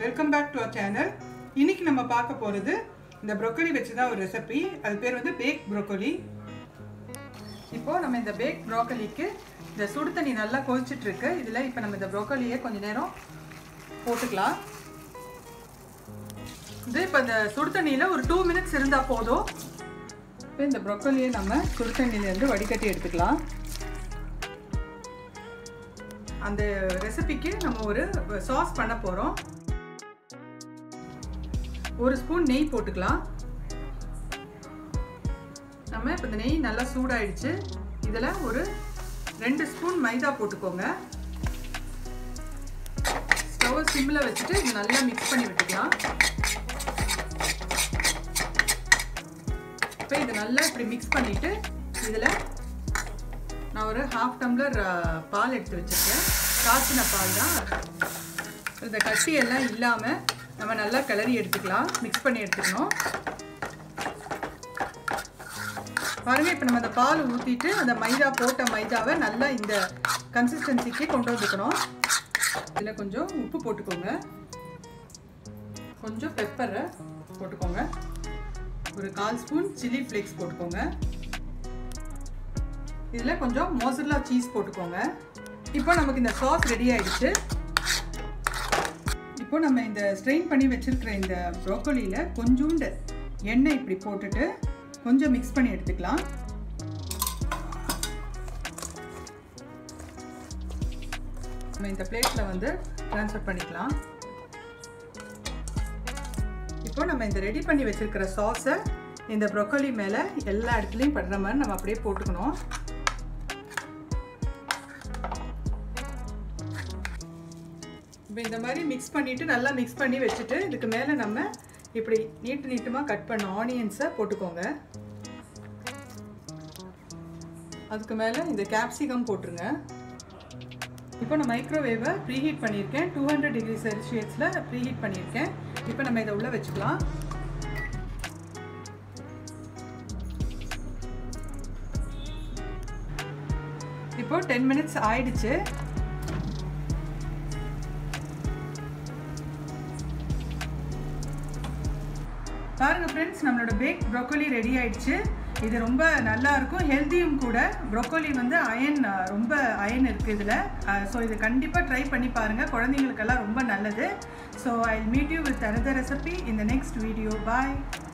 welcome back to our channel இன்னைக்கு நம்ம பார்க்க போகிறது இந்த ப்ரொக்கோலி வச்சு தான் ஒரு ரெசிபி அது பேர் வந்து பேக் ப்ரொக்கோலி இப்போ நம்ம இந்த பேக் ப்ரோக்கலிக்கு இந்த சுடு தண்ணி நல்லா கொதிச்சிட்டு இருக்கு இதில் இப்போ நம்ம இந்த ப்ரோக்கலியை கொஞ்ச நேரம் போட்டுக்கலாம் இது இப்போ இந்த சுடு தண்ணியில் ஒரு டூ மினிட்ஸ் இருந்தால் போதும் இப்போ இந்த ப்ரொக்கோலியை நம்ம சுடு தண்ணியிலேருந்து வடிகட்டி எடுத்துக்கலாம் அந்த ரெசிபிக்கு நம்ம ஒரு சாஸ் பண்ண போகிறோம் ஒரு ஸ்பூன் நெய் போட்டுக்கலாம் நம்ம இப்போ இந்த நெய் நல்லா சூடாயிடுச்சு இதில் ஒரு ரெண்டு ஸ்பூன் மைதா போட்டுக்கோங்க ஸ்டவ் சிம்மில் வச்சுட்டு இது நல்லா மிக்ஸ் பண்ணி விட்டுக்கலாம் இப்போ இது நல்லா இப்படி மிக்ஸ் பண்ணிவிட்டு இதில் நான் ஒரு ஹாஃப் டம்ளர் பால் எடுத்து வச்சுருக்கேன் காய்ச்சின பால் தான் இந்த கட்டி எல்லாம் இல்லாமல் நம்ம நல்லா கிளறி எடுத்துக்கலாம் மிக்ஸ் பண்ணி எடுத்துக்கணும் பாருங்கள் இப்போ நம்ம அந்த பால் ஊற்றிட்டு அந்த மைதா போட்ட மைதாவை நல்லா இந்த கன்சிஸ்டன்சிக்கு கொண்டு வந்துக்கணும் இதில் கொஞ்சம் உப்பு போட்டுக்கோங்க கொஞ்சம் பெப்பரை போட்டுக்கோங்க ஒரு கால் ஸ்பூன் சில்லி ஃப்ளேக்ஸ் போட்டுக்கோங்க இதில் கொஞ்சம் மோசர்லா சீஸ் போட்டுக்கோங்க இப்போ நமக்கு இந்த சாஸ் ரெடி ஆயிடுச்சு இப்போ நம்ம இந்த ஸ்ட்ரெயின் பண்ணி வச்சிருக்கிற இந்த ப்ரோக்கோலியில் கொஞ்சோண்டு எண்ணெய் இப்படி போட்டுட்டு கொஞ்சம் மிக்ஸ் பண்ணி எடுத்துக்கலாம் நம்ம இந்த பிளேட்டில் வந்து ட்ரான்ஸ்ஃபர் பண்ணிக்கலாம் இப்போ நம்ம இந்த ரெடி பண்ணி வச்சிருக்கிற சாஸை இந்த ப்ரொக்கோலி மேலே எல்லா இடத்துலையும் படுற மாதிரி நம்ம அப்படியே போட்டுக்கணும் இப்போ இந்த மாதிரி மிக்ஸ் பண்ணிவிட்டு நல்லா மிக்ஸ் பண்ணி வச்சுட்டு இதுக்கு மேலே நம்ம இப்படி நீட்டு நீட்டமாக கட் பண்ண ஆனியன்ஸை போட்டுக்கோங்க அதுக்கு மேலே இந்த கேப்சிகம் போட்டுருங்க இப்போ நான் மைக்ரோவேவை ப்ரீஹீட் பண்ணியிருக்கேன் டூ ஹண்ட்ரட் டிகிரி செல்சியஸில் ப்ரீஹீட் பண்ணியிருக்கேன் இப்போ நம்ம இதை உள்ளே வச்சுக்கலாம் இப்போ டென் மினிட்ஸ் ஆயிடுச்சு பாருங்க ஃப்ரெண்ட்ஸ் நம்மளோட பேக் ப்ரோக்கோலி ரெடி ஆயிடுச்சு இது ரொம்ப நல்லா இருக்கும் ஹெல்த்தியும் கூட ப்ரோக்கோலி வந்து அயன் ரொம்ப அயன் இருக்குது இதில் ஸோ இது கண்டிப்பாக ட்ரை பண்ணி பாருங்கள் குழந்தைங்களுக்கெல்லாம் ரொம்ப நல்லது so I meet you with another recipe இந்த நெக்ஸ்ட் வீடியோ பாய்